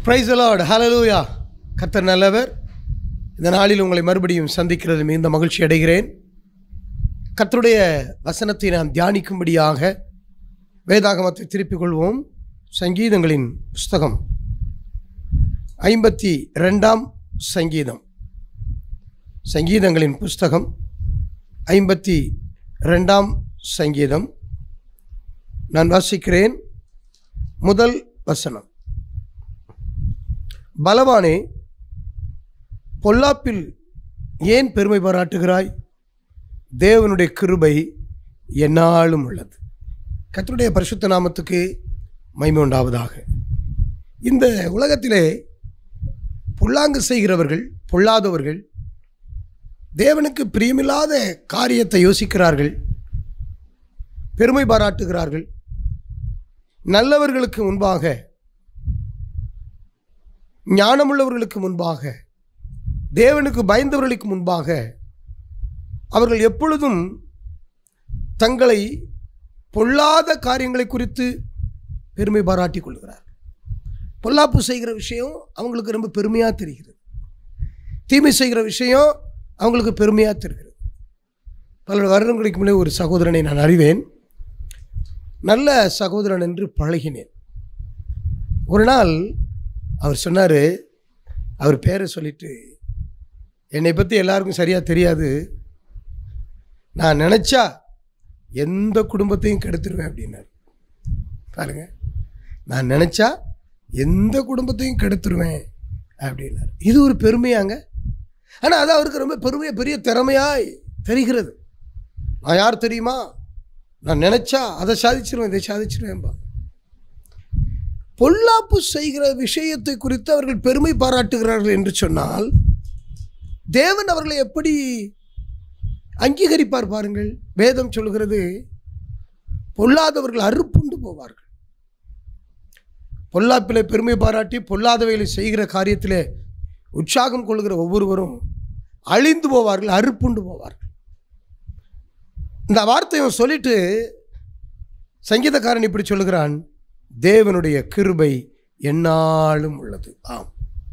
price Lord ஹalleluya கர்த்தர் நல்லவர் இந்த நாளில் உங்களை மறுபடியும் சந்திக்கிறது மிகுந்த மகிழ்ச்சி அடைகிறேன் கர்த்தருடைய வசனத்தை நாம் தியானிக்கும்படியாக வேதாகமத்தை திருப்பிக் கொள்வோம் சங்கீதங்களின் புஸ்தகம் ஐம்பத்தி ரெண்டாம் சங்கீதம் சங்கீதங்களின் புஸ்தகம் ஐம்பத்தி ரெண்டாம் சங்கீதம் நான் வாசிக்கிறேன் முதல் வசனம் பலவானே பொல்லாப்பில் ஏன் பெருமை பாராட்டுகிறாய் தேவனுடைய கிருபை எந்நாளும் உள்ளது கர்த்தருடைய பரிசுத்த நாமத்துக்கு மகிமை உண்டாவதாக இந்த உலகத்திலே பொல்லாங்கு செய்கிறவர்கள் பொல்லாதவர்கள் தேவனுக்கு பிரியமில்லாத காரியத்தை யோசிக்கிறார்கள் பெருமை பாராட்டுகிறார்கள் நல்லவர்களுக்கு முன்பாக ஞானமுள்ளவர்களுக்கு முன்பாக தேவனுக்கு பயந்தவர்களுக்கு முன்பாக அவர்கள் எப்பொழுதும் தங்களை பொல்லாத காரியங்களை குறித்து பெருமை பாராட்டி கொள்கிறார் பொல்லாப்பு செய்கிற விஷயம் அவங்களுக்கு ரொம்ப பெருமையாக தெரிகிறது தீமை செய்கிற விஷயம் அவங்களுக்கு பெருமையாக தெரிகிறது பல வருடங்களுக்கு முன்னே ஒரு சகோதரனை நான் அறிவேன் நல்ல சகோதரன் என்று பழகினேன் ஒரு நாள் அவர் சொன்னார் அவர் பேரை சொல்லிட்டு என்னை பற்றி எல்லாருக்கும் சரியாக தெரியாது நான் நினச்சா எந்த குடும்பத்தையும் கெடுத்துருவேன் அப்படின்னாரு பாருங்க நான் நினச்சா எந்த குடும்பத்தையும் கெடுத்துருவேன் அப்படின்னாரு இது ஒரு பெருமையாங்க ஆனால் அது அவருக்கு ரொம்ப பெருமையா பெரிய திறமையாய் தெரிகிறது நான் யார் தெரியுமா நான் நினச்சா அதை சாதிச்சிருவேன் இதை சாதிச்சிருவேன்பா பொல்லாப்பு செய்கிற விஷயத்தை குறித்து அவர்கள் பெருமை பாராட்டுகிறார்கள் என்று சொன்னால் தேவன் அவர்களை எப்படி அங்கீகரிப்பார் பாருங்கள் வேதம் சொல்கிறது பொல்லாதவர்கள் அறுப்புண்டு போவார்கள் பொல்லாப்பிலே பெருமை பாராட்டி பொல்லாதவைகளை செய்கிற காரியத்திலே உற்சாகம் கொள்கிற ஒவ்வொருவரும் அழிந்து போவார்கள் அறுப்புண்டு போவார்கள் இந்த வார்த்தையை சொல்லிட்டு சங்கீதக்காரன் இப்படி சொல்லுகிறான் தேவனுடைய கிருபை எந்நாளும் உள்ளது ஆம்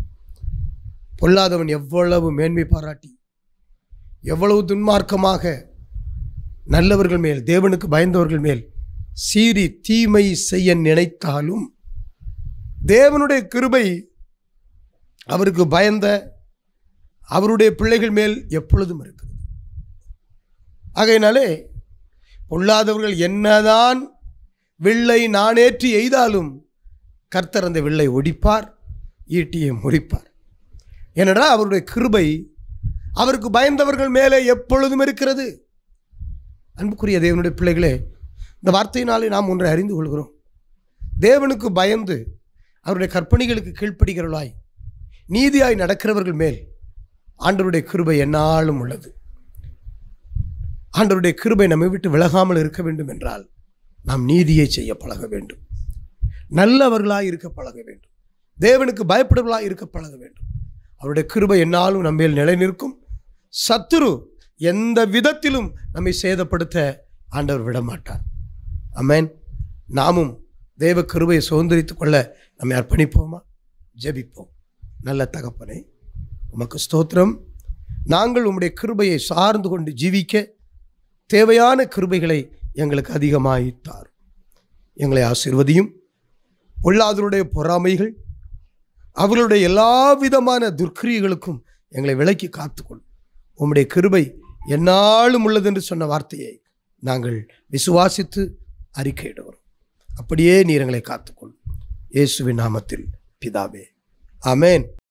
பொல்லாதவன் எவ்வளவு மேன்மை பாராட்டி எவ்வளவு துன்மார்க்கமாக நல்லவர்கள் மேல் தேவனுக்கு பயந்தவர்கள் மேல் சீறி தீமை செய்ய நினைத்தாலும் தேவனுடைய கிருபை அவருக்கு பயந்த அவருடைய பிள்ளைகள் மேல் எப்பொழுதும் இருக்கிறது ஆகையினாலே பொல்லாதவர்கள் என்னதான் வில்லை நானேற்றி எய்தாலும் கர்த்தர் அந்த வில்லை ஒடிப்பார் ஈட்டியை முறிப்பார் ஏனடா அவருடைய கிருபை அவருக்கு பயந்தவர்கள் மேலே எப்பொழுதும் இருக்கிறது அன்புக்குரிய தேவனுடைய பிள்ளைகளே இந்த வார்த்தையினாலே நாம் ஒன்றை அறிந்து கொள்கிறோம் தேவனுக்கு பயந்து அவருடைய கற்பனைகளுக்கு கீழ்ப்படுகிறவர்களாய் நீதியாய் நடக்கிறவர்கள் மேல் ஆண்டவருடைய கிருபை எந்நாளும் உள்ளது ஆண்டவருடைய கிருபை நம்மை விட்டு விலகாமல் இருக்க வேண்டும் என்றால் நாம் நீதியை செய்ய பழக வேண்டும் நல்லவர்களாய் இருக்க பழக வேண்டும் தேவனுக்கு பயப்படுவர்களாய் இருக்க பழக வேண்டும் அவருடைய கிருபை என்னாலும் நம்மேல் நிலை நிற்கும் சத்துரு எந்த விதத்திலும் நம்மை சேதப்படுத்த ஆண்டவர் விடமாட்டார் அமேன் நாமும் தேவ கிருபையை சுதந்திரித்துக் கொள்ள நம்மை அர்ப்பணிப்போமா ஜெபிப்போம் நல்ல தகப்பனே உமக்கு ஸ்தோத்திரம் நாங்கள் உம்முடைய கிருபையை சார்ந்து கொண்டு ஜீவிக்க தேவையான கிருபைகளை எங்களுக்கு அதிகமாய் தாரும் எங்களை ஆசிர்வதியும் பொல்லாதவருடைய பொறாமைகள் அவர்களுடைய எல்லா விதமான துர்க்கிரியைகளுக்கும் எங்களை விலக்கி காத்துக்கொள்ளும் உம்முடைய கிருபை எந்நாளும் உள்ளது என்று சொன்ன வார்த்தையை நாங்கள் விசுவாசித்து அறிக்கையிடுகிறோம் அப்படியே நீர் எங்களை காத்துக்கொள்ளும் இயேசுவின் நாமத்தில் பிதாவே ஆமேன்